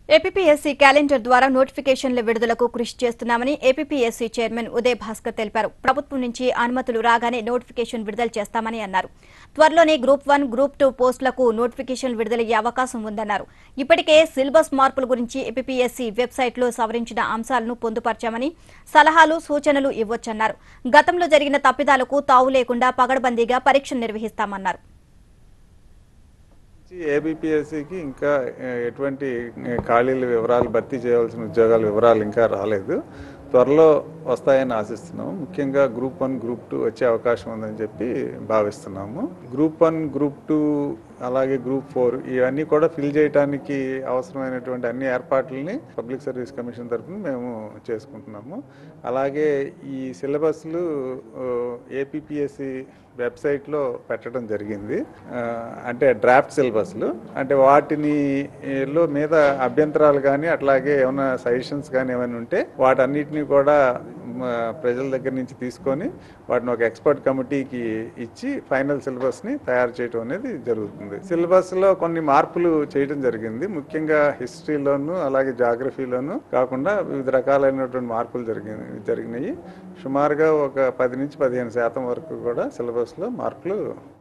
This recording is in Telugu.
ఏపీఎస్సీ క్యాలెండర్ ద్వారా నోటిఫికేషన్ల విడుదలకు కృషి చేస్తున్నామని ఏపీఎస్సీ చైర్మన్ ఉదయ్ భాస్కర్ తెలిపారు ప్రభుత్వం నుంచి అనుమతులు రాగానే నోటిఫికేషన్ విడుదల చేస్తామని అన్నారు త్వరలోనే గ్రూప్ వన్ గ్రూప్ టూ పోస్టులకు నోటిఫికేషన్ విడుదలయ్యే అవకాశం ఉందన్నారు ఇప్పటికే సిలబస్ మార్పుల గురించి ఏపీఎస్సీ వెబ్సైట్లో సవరించిన అంశాలను పొందుపర్చామని సలహాలు సూచనలు ఇవ్వొచ్చన్నారు గతంలో జరిగిన తప్పిదాలకు తావు లేకుండా పగడబందీగా పరీక్షలు నిర్వహిస్తామన్నారు ఏబిపిఎస్సికి ఇంకా ఏ, ఎటువంటి ఏ, ఖాళీల వివరాలు భర్తీ చేయవలసిన ఉద్యోగాల వివరాలు ఇంకా రాలేదు త్వరలో వస్తాయని ఆశిస్తున్నాము ముఖ్యంగా గ్రూప్ వన్ గ్రూప్ టూ వచ్చే అవకాశం ఉందని చెప్పి భావిస్తున్నాము గ్రూప్ వన్ గ్రూప్ టూ అలాగే గ్రూప్ ఫోర్ ఇవన్నీ కూడా ఫిల్ చేయడానికి అవసరమైనటువంటి అన్ని ఏర్పాట్లని పబ్లిక్ సర్వీస్ కమిషన్ తరఫున మేము చేసుకుంటున్నాము అలాగే ఈ సిలబస్లు ఏపీపీఎస్సి వెబ్సైట్లో పెట్టడం జరిగింది ఆ, అంటే డ్రాఫ్ట్ సిలబస్లు అంటే వాటిని ఏ, లో మీద అభ్యంతరాలు కానీ అట్లాగే ఏమైనా సజెషన్స్ కానీ ఏమైనా ఉంటే వాటన్నిటిని కూడా మ, ప్రజల దగ్గర నుంచి తీసుకొని వాటిని ఒక ఎక్స్పర్ట్ కమిటీకి ఇచ్చి ఫైనల్ సిలబస్ని తయారు చేయడం అనేది జరుగుతుంది సిలబస్లో కొన్ని మార్పులు చేయడం జరిగింది ముఖ్యంగా హిస్టరీలోను అలాగే జాగ్రఫీలోను కాకుండా వివిధ రకాలైనటువంటి మార్పులు జరిగి జరిగినాయి సుమారుగా ఒక పది నుంచి పదిహేను శాతం వరకు కూడా సిలబస్లో మార్పులు